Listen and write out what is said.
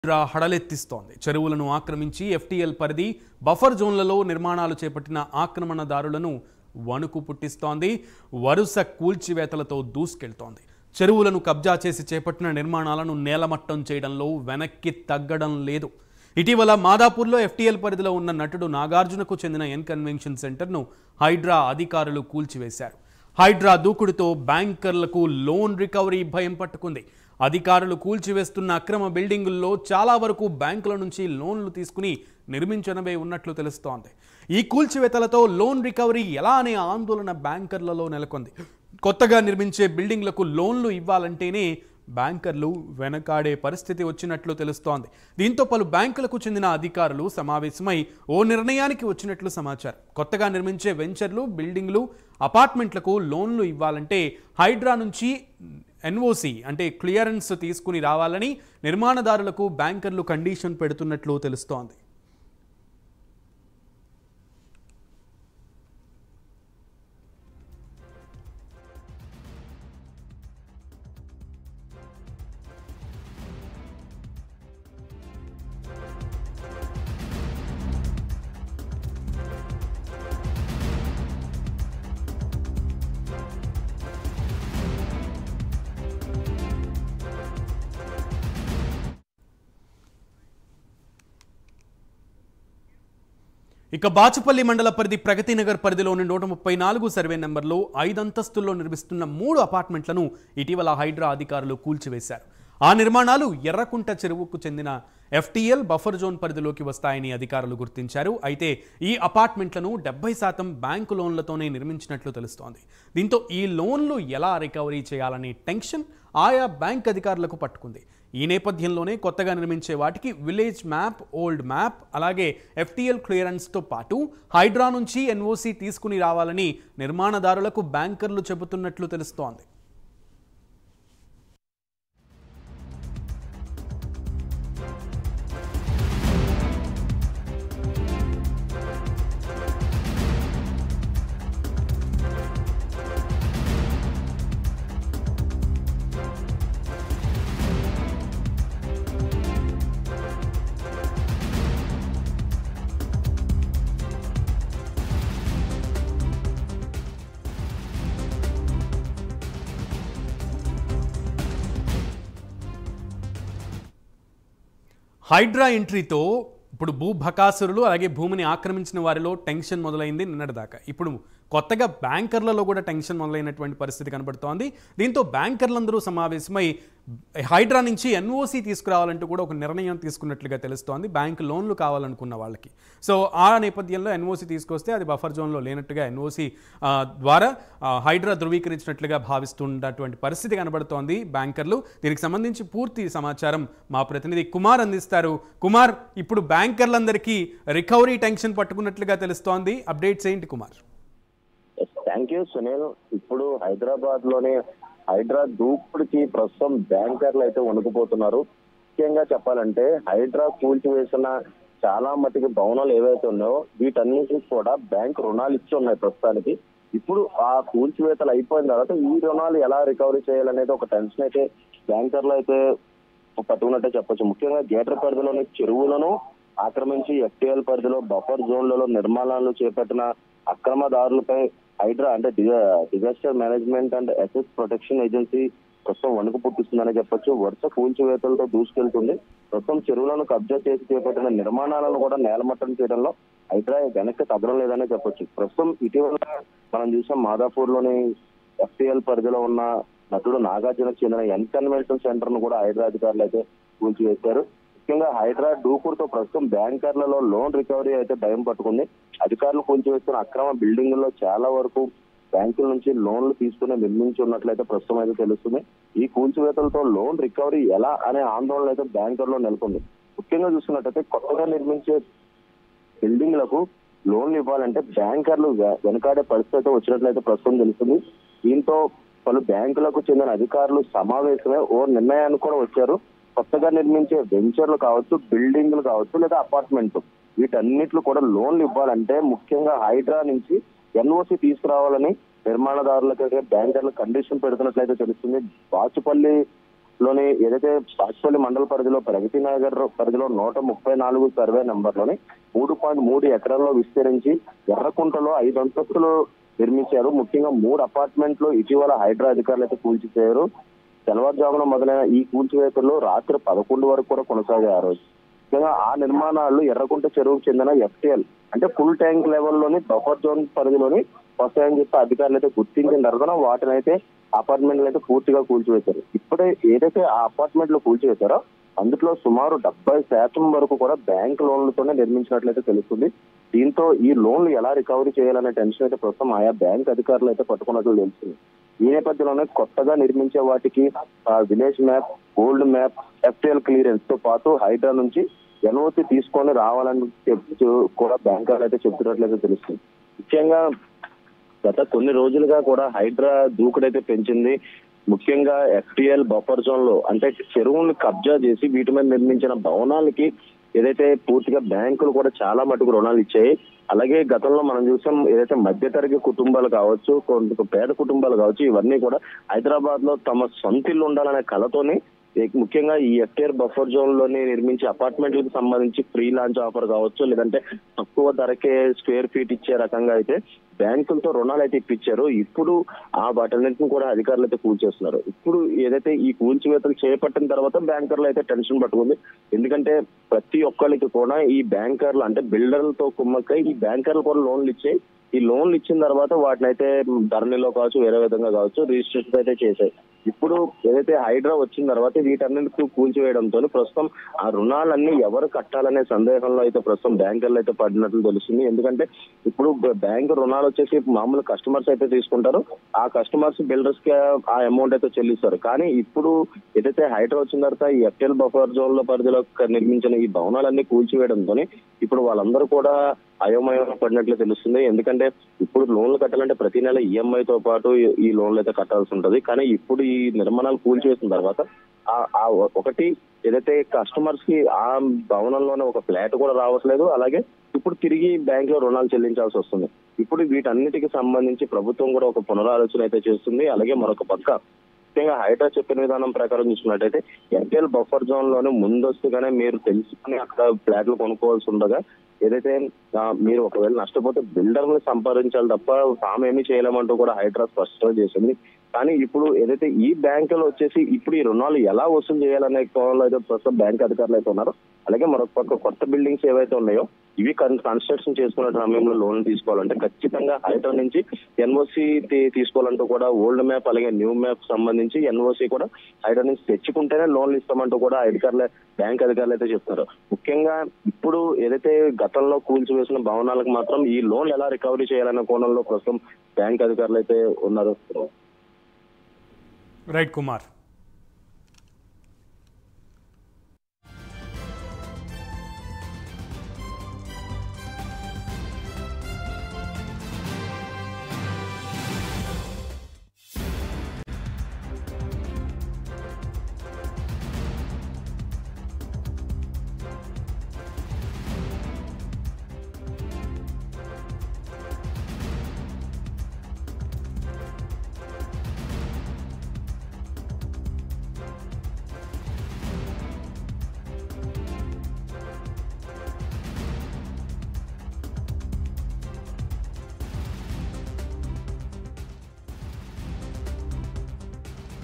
హైడ్రా హడలెత్తిస్తోంది చెరువులను ఆక్రమించి ఎఫ్టీఎల్ పరిధి బఫర్ జోన్లలో నిర్మాణాలు చేపట్టిన ఆక్రమణదారులను వణుకు పుట్టిస్తోంది వరుస కూల్చివేతలతో దూసుకెళ్తోంది చెరువులను కబ్జా చేసి చేపట్టిన నిర్మాణాలను నేలమట్టం చేయడంలో వెనక్కి తగ్గడం లేదు ఇటీవల మాదాపూర్లో ఎఫ్టీఎల్ పరిధిలో ఉన్న నటుడు నాగార్జునకు చెందిన ఎన్ కన్వెన్షన్ సెంటర్ను హైడ్రా అధికారులు కూల్చివేశారు హైడ్రా దూకుడుతో బ్యాంకర్లకు లోన్ రికవరీ భయం పట్టుకుంది అధికారులు కూల్చివేస్తున్న అక్రమ బిల్డింగుల్లో చాలా వరకు బ్యాంకుల నుంచి లోన్లు తీసుకుని నిర్మించడమే ఉన్నట్లు తెలుస్తోంది ఈ కూల్చివేతలతో లోన్ రికవరీ ఎలా అనే ఆందోళన బ్యాంకర్లలో నెలకొంది కొత్తగా నిర్మించే బిల్డింగ్లకు లోన్లు ఇవ్వాలంటేనే బ్యాంకర్లు వెనకాడే పరిస్థితి వచ్చినట్లు తెలుస్తోంది దీంతో పలు బ్యాంకులకు చెందిన అధికారులు సమావేశమై ఓ నిర్ణయానికి వచ్చినట్లు సమాచారం కొత్తగా నిర్మించే వెంచర్లు బిల్డింగ్లు అపార్ట్మెంట్లకు లోన్లు ఇవ్వాలంటే హైడ్రా నుంచి ఎన్ఓసి అంటే క్లియరెన్స్ తీసుకుని రావాలని నిర్మాణదారులకు బ్యాంకర్లు కండిషన్ పెడుతున్నట్లు తెలుస్తోంది ఇక బాచుపల్లి మండల పరిధి ప్రగతి నగర్ పరిధిలోని నూట ముప్పై నాలుగు సర్వే నెంబర్లో ఐదంతస్తుల్లో నిర్మిస్తున్న మూడు అపార్ట్మెంట్లను ఇటీవల హైడ్రా అధికారులు కూల్చివేశారు ఆ నిర్మాణాలు ఎర్రకుంట చెరువుకు చెందిన ఎఫ్టీఎల్ బఫర్ జోన్ పరిధిలోకి వస్తాయని అధికారులు గుర్తించారు అయితే ఈ అపార్ట్మెంట్లను డెబ్బై శాతం బ్యాంకు లోన్లతోనే నిర్మించినట్లు తెలుస్తోంది దీంతో ఈ లోన్లు ఎలా రికవరీ చేయాలనే టెన్షన్ ఆయా బ్యాంక్ అధికారులకు పట్టుకుంది ఈ నేపథ్యంలోనే కొత్తగా నిర్మించే వాటికి విలేజ్ మ్యాప్ ఓల్డ్ మ్యాప్ అలాగే ఎఫ్టీఎల్ క్లియరెన్స్తో పాటు హైడ్రా నుంచి ఎన్ఓసి తీసుకుని రావాలని నిర్మాణదారులకు బ్యాంకర్లు చెబుతున్నట్లు తెలుస్తోంది హైడ్రా ఎంట్రీతో ఇప్పుడు భూ బకాసురులు అలాగే భూమిని ఆక్రమించిన వారిలో టెన్షన్ మొదలైంది నిన్నటిదాకా ఇప్పుడు కొత్తగా బ్యాంకర్లలో కూడా టెన్షన్ మొదలైనటువంటి పరిస్థితి కనబడుతోంది దీంతో బ్యాంకర్లందరూ సమావేశమై హైడ్రా నుంచి ఎన్ఓసి తీసుకురావాలంటూ కూడా ఒక నిర్ణయం తీసుకున్నట్లుగా తెలుస్తోంది బ్యాంక్ లోన్లు కావాలనుకున్న వాళ్ళకి సో ఆ నేపథ్యంలో ఎన్ఓసి తీసుకొస్తే అది బఫర్ జోన్లో లేనట్టుగా ఎన్ఓసి ద్వారా ఆ, హైడ్రా ధృవీకరించినట్లుగా భావిస్తున్నటువంటి పరిస్థితి కనబడుతోంది బ్యాంకర్లు దీనికి సంబంధించి పూర్తి సమాచారం మా ప్రతినిధి కుమార్ అందిస్తారు కుమార్ ఇప్పుడు బ్యాంకర్లందరికీ రికవరీ టెన్షన్ పట్టుకున్నట్లుగా తెలుస్తోంది అప్డేట్స్ ఏంటి కుమార్ థ్యాంక్ యూ సునీల్ ఇప్పుడు హైదరాబాద్ లోనే హైడ్రా దూకుడికి ప్రస్తుతం బ్యాంకర్లు అయితే వణుకుపోతున్నారు ముఖ్యంగా చెప్పాలంటే హైడ్రా కూల్చివేసిన చాలా మటుకు భవనాలు ఏవైతే ఉన్నాయో వీటన్నిటికి కూడా బ్యాంక్ రుణాలు ఇచ్చి ఉన్నాయి ప్రస్తుతానికి ఇప్పుడు ఆ కూల్చివేతలు అయిపోయిన తర్వాత ఈ రుణాలు ఎలా రికవరీ చేయాలనేది ఒక టెన్షన్ అయితే బ్యాంకర్లు అయితే పట్టుకున్నట్టే చెప్పొచ్చు ముఖ్యంగా గేటర్ పరిధిలోని చెరువులను ఆక్రమించి ఎఫ్టీఎల్ పరిధిలో బఫర్ జోన్లలో నిర్మాణాలు చేపట్టిన అక్రమదారులపై హైడ్రా అంటే డిజాస్టర్ మేనేజ్మెంట్ అండ్ అసెస్ ప్రొటెక్షన్ ఏజెన్సీ ప్రస్తుతం వణుకు పుట్టిస్తుందని చెప్పొచ్చు వరుస కూల్చివేతలతో దూసుకెళ్తుంది ప్రస్తుతం చెరువులను కబ్జా చేసి చేపట్టిన నిర్మాణాలను కూడా నేలమట్టం చేయడంలో హైడ్రా వెనక్కి తగ్గడం లేదనే చెప్పొచ్చు ప్రస్తుతం ఇటీవల మనం చూసాం మాదాపూర్ లోని ఎఫ్టీఎల్ పరిధిలో ఉన్న నటుడు నాగార్జునకు చెందిన ఎన్ కన్వెన్షన్ సెంటర్ ను కూడా హైడ్రా అధికారులు అయితే కూల్చివేశారు ముఖ్యంగా హైడ్రా డూకూర్తో ప్రస్తుతం బ్యాంకర్లలో లోన్ రికవరీ అయితే భయం పట్టుకుంది అధికారులు కూల్చివేస్తున్న అక్రమ బిల్డింగుల్లో చాలా వరకు బ్యాంకుల నుంచి లోన్లు తీసుకుని నిర్మించి ఉన్నట్లయితే ప్రస్తుతం అయితే తెలుస్తుంది ఈ కూల్చివేతలతో లోన్ రికవరీ ఎలా అనే ఆందోళన అయితే బ్యాంకర్లో నెలకొంది ముఖ్యంగా చూసుకున్నట్టయితే కొత్తగా నిర్మించే బిల్డింగ్లకు లోన్లు ఇవ్వాలంటే బ్యాంకర్లు వె- వెనకాడే పరిస్థితి అయితే వచ్చినట్లయితే ప్రస్తుతం తెలుస్తుంది దీంతో పలు బ్యాంకులకు చెందిన అధికారులు సమావేశమై ఓ నిర్ణయానికి కూడా వచ్చారు కొత్తగా నిర్మించే వెంచర్లు కావచ్చు బిల్డింగ్లు కావచ్చు లేదా అపార్ట్మెంట్ వీటన్నిటిలో కూడా లోన్లు ఇవ్వాలంటే ముఖ్యంగా హైడ్రా నుంచి ఎన్ఓసి తీసుకురావాలని నిర్మాణదారులకైతే బ్యాంకర్లు కండిషన్ పెడుతున్నట్లయితే తెలుస్తుంది బాచుపల్లి లోని ఏదైతే బాచుపల్లి మండల పరిధిలో ప్రగతి నగర్ పరిధిలో నూట ముప్పై నాలుగు సర్వే నెంబర్ లోని మూడు పాయింట్ మూడు ఎకరాల్లో విస్తరించి ఎర్రకుంటలో ఐదు అంతస్తులు నిర్మించారు ముఖ్యంగా మూడు అపార్ట్మెంట్లు ఇటీవల హైడ్రా అధికారులు అయితే కూల్చిపోయారు తెల్లవారుజామున మొదలైన ఈ కూల్చివేతలు రాత్రి పదకొండు వరకు కూడా కొనసాగాయి ఆ రోజు ముఖ్యంగా ఆ నిర్మాణాలు ఎర్రకుంట చెరువుకు చెందిన ఎఫ్టిఎల్ అంటే ఫుల్ ట్యాంక్ లెవెల్లోని బఫర్ జోన్ పరిధిలోని వస్తాయని చెప్పి అధికారులు అయితే గుర్తించిన తర్వాత వాటిని అయితే అపార్ట్మెంట్లు అయితే పూర్తిగా కూల్చివేశారు ఇప్పుడే ఏదైతే ఆ అపార్ట్మెంట్లు కూల్చివేశారో అందులో సుమారు డెబ్బై శాతం వరకు కూడా బ్యాంక్ లోన్లతోనే నిర్మించినట్లయితే తెలుస్తుంది దీంతో ఈ లోన్లు ఎలా రికవరీ చేయాలనే టెన్షన్ అయితే ప్రస్తుతం ఆయా బ్యాంక్ అధికారులు అయితే పట్టుకున్నట్లు తెలుస్తుంది ఈ నేపథ్యంలోనే కొత్తగా నిర్మించే వాటికి ఆ, village map gold map FTL clearance తో పాటు హైడ్రా నుంచి ఎన్ఓసి తీసుకొని రావాలని చెప్తూ కూడా బ్యాంకర్లు అయితే చెప్తున్నట్లయితే తెలుస్తుంది ముఖ్యంగా గత కొన్ని రోజులుగా కూడా హైడ్రా దూకుడైతే పెంచింది ముఖ్యంగా ఎఫ్టిఎల్ బఫర్ జోన్ లో అంటే చెరువులను కబ్జా చేసి వీటి మీద నిర్మించిన భవనాలకి ఏదైతే పూర్తిగా బ్యాంకులు కూడా చాలా మటుకు రుణాలు ఇచ్చాయి అలాగే గతంలో మనం చూసాం ఏదైతే మధ్యతరగతి కుటుంబాలు కావచ్చు కొంత పేద కుటుంబాలు కావచ్చు ఇవన్నీ కూడా హైదరాబాద్ లో తమ సొంత ఇల్లు ఉండాలనే కళతోని ఈ- ముఖ్యంగా ఈ ఎఫ్టీఆర్ బఫర్ జోన్ లోని నిర్మించే అపార్ట్మెంట్లకు సంబంధించి ఫ్రీ లాంచ్ ఆఫర్ కావచ్చు లేదంటే తక్కువ ధరకే స్క్వేర్ ఫీట్ ఇచ్చే రకంగా అయితే బ్యాంకులతో రుణాలు అయితే ఇప్పించారు ఇప్పుడు ఆ వాటన్నింటిని కూడా అధికారులు అయితే కూల్చేస్తున్నారు ఇప్పుడు ఏదైతే ఈ కూల్చివేతలు చేపట్టిన తర్వాత బ్యాంకర్లు అయితే టెన్షన్ పట్టుకుంది ఎందుకంటే ప్రతి ఒక్కరికి కూడా ఈ బ్యాంకర్లు అంటే బిల్డర్లతో కుమ్మక్కై ఈ బ్యాంకర్లు కూడా లోన్లు ఇచ్చాయి ఈ లోన్లు ఇచ్చిన తర్వాత వాటిని అయితే ధరణిలో కావచ్చు వేరే విధంగా కావచ్చు రిజిస్ట్రేషన్ అయితే చేశాయి ఇప్పుడు ఏదైతే హైడ్రా వచ్చిన తర్వాత వీటన్నిటికీ కూల్చివేయడంతో ప్రస్తుతం ఆ రుణాలన్నీ ఎవరు కట్టాలనే సందేహంలో అయితే ప్రస్తుతం బ్యాంకర్లు అయితే పడినట్లు తెలుస్తుంది ఎందుకంటే ఇప్పుడు బ్యాంక్ రుణాలు వచ్చేసి మామూలు కస్టమర్స్ అయితే తీసుకుంటారు ఆ కస్టమర్స్ బిల్డర్స్ కి ఆ అమౌంట్ అయితే చెల్లిస్తారు కానీ ఇప్పుడు ఏదైతే హైడ్రా వచ్చిన తర్వాత ఈ ఎఫ్ఎల్ బఫర్ జోన్ లో పరిధిలో నిర్మించిన ఈ భవనాలన్నీ కూల్చివేయడంతో ఇప్పుడు వాళ్ళందరూ కూడా అయోమయం పడినట్లు తెలుస్తుంది ఎందుకంటే ఇప్పుడు లోన్లు కట్టాలంటే ప్రతి నెల ఈఎంఐ తో పాటు ఈ- ఈ లోన్లు అయితే కట్టాల్సి ఉంటది కానీ ఇప్పుడు ఈ నిర్మాణాలు కూల్చివేసిన తర్వాత ఆ- ఆ ఒకటి ఏదైతే కస్టమర్స్ కి ఆ భవనంలోనే ఒక ఫ్లాట్ కూడా రావట్లేదు అలాగే ఇప్పుడు తిరిగి బ్యాంక్ లో రుణాలు చెల్లించాల్సి వస్తుంది ఇప్పుడు వీటన్నిటికి సంబంధించి ప్రభుత్వం కూడా ఒక పునరాలోచన అయితే చేస్తుంది అలాగే మరొక పక్క ముఖ్యంగా హైడ్రా చెప్పిన విధానం ప్రకారం చూసుకున్నట్టయితే ఎన్టీఎల్ బఫర్ జోన్ లోనే ముందస్తుగానే మీరు తెలుసుకుని అక్కడ ఫ్లాట్లు కొనుక్కోవాల్సి ఉండగా ఏదైతే ఆ, మీరు ఒకవేళ నష్టపోతే బిల్డర్ని సంపాదించాలి తప్ప తాము ఏమీ చేయలేమంటూ కూడా హైడ్రా స్పష్టంగా చేసింది కానీ ఇప్పుడు ఏదైతే ఈ బ్యాంకులో వచ్చేసి ఇప్పుడు ఈ రుణాలు ఎలా వసూలు చేయాలనే కోణంలో అయితే ప్రస్తుతం బ్యాంక్ అధికారులు అయితే ఉన్నారు అలాగే మరొక పక్క కొత్త బిల్డింగ్స్ ఏవైతే ఉన్నాయో ఇవి కన్స్ట్రక్షన్ చేసుకున్న సమయంలో లోన్ తీసుకోవాలంటే ఖచ్చితంగా హైడ్రా నుంచి ఎన్ఓసి తీసుకోవాలంటూ కూడా ఓల్డ్ మ్యాప్ అలాగే న్యూ మ్యాప్ సంబంధించి ఎన్ఓసి కూడా హైడ్రా నుంచి తెచ్చుకుంటేనే లోన్లు ఇస్తామంటూ కూడా అధికారులు బ్యాంక్ అధికారులు అయితే చెప్తారు ముఖ్యంగా ఇప్పుడు ఏదైతే గతంలో కూల్చివేసిన భవనాలకు మాత్రం ఈ లోన్ ఎలా రికవరీ చేయాలనే కోణంలో ప్రస్తుతం బ్యాంక్ అధికారులు అయితే ఉన్నారు రైట్ కుమార్